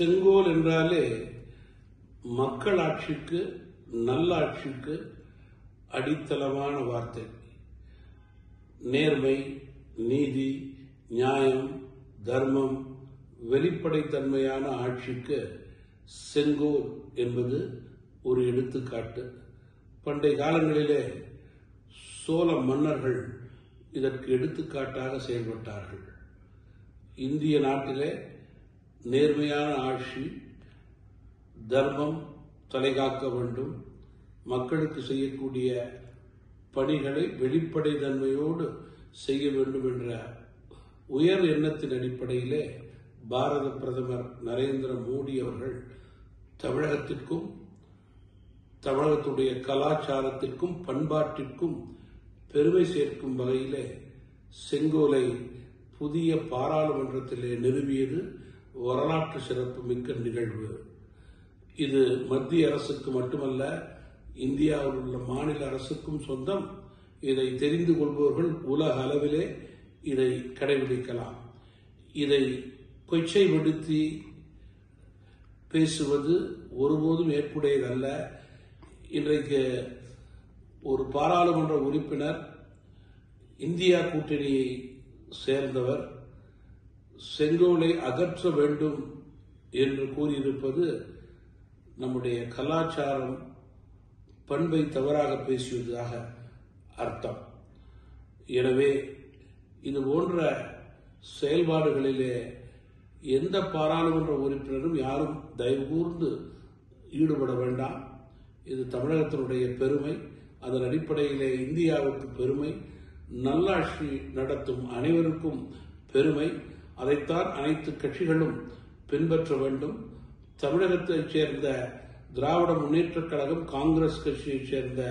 செங்கோல் என்றாலே மக்களாட்சிக்கு நல்லாட்சிக்கு அடித்தளமான வார்த்தை நேர்மை நீதி நியாயம் தர்மம் வெளிப்படைத்தன்மையான ஆட்சிக்கு செங்கோல் என்பது ஒரு எடுத்துக்காட்டு பண்டைய காலங்களிலே சோழ மன்னர்கள் இதற்கு எடுத்துக்காட்டாக செயல்பட்டார்கள் இந்திய நாட்டிலே நேர்மையான ஆட்சி தர்மம் தலைகாக்க வேண்டும் மக்களுக்கு செய்யக்கூடிய பணிகளை வெளிப்படை தன்மையோடு செய்ய வேண்டும் என்ற உயர் எண்ணத்தின் அடிப்படையிலே பாரத பிரதமர் நரேந்திர மோடி அவர்கள் தமிழகத்திற்கும் தமிழகத்துடைய கலாச்சாரத்திற்கும் பண்பாட்டிற்கும் பெருமை சேர்க்கும் வகையிலே செங்கோலை புதிய பாராளுமன்றத்திலே நிறுவியது வரலாற்று சிறப்பு மிக்க நிகழ்வு இது மத்திய அரசுக்கு மட்டுமல்ல இந்தியாவில் உள்ள மாநில அரசுக்கும் சொந்தம் இதை தெரிந்து கொள்பவர்கள் உலக அளவிலே இதை கடைபிடிக்கலாம் இதை கொச்சைப்படுத்தி பேசுவது ஒருபோதும் ஏற்புடையதல்ல இன்றைக்கு ஒரு பாராளுமன்ற உறுப்பினர் இந்தியா கூட்டணியை சேர்ந்தவர் செங்கோலை அகற்ற வேண்டும் என்று கூறியிருப்பது நம்முடைய கலாச்சாரம் பண்பை தவறாக பேசியதாக அர்த்தம் எனவே இது போன்ற செயல்பாடுகளிலே எந்த பாராளுமன்ற உறுப்பினரும் யாரும் தயவு கூர்ந்து ஈடுபட வேண்டாம் இது தமிழகத்தினுடைய பெருமை அதன் அடிப்படையிலே இந்தியாவுக்கு பெருமை நல்லாட்சி நடத்தும் அனைவருக்கும் பெருமை அதைத்தான் அனைத்து கட்சிகளும் பின்பற்ற வேண்டும் தமிழகத்தைச் சேர்ந்த திராவிட முன்னேற்றக் கழகம் காங்கிரஸ் கட்சியைச் சேர்ந்த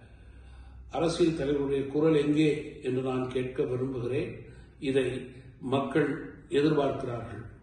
அரசியல் தலைவருடைய குரல் எங்கே என்று நான் கேட்க விரும்புகிறேன் இதை மக்கள் எதிர்பார்க்கிறார்கள்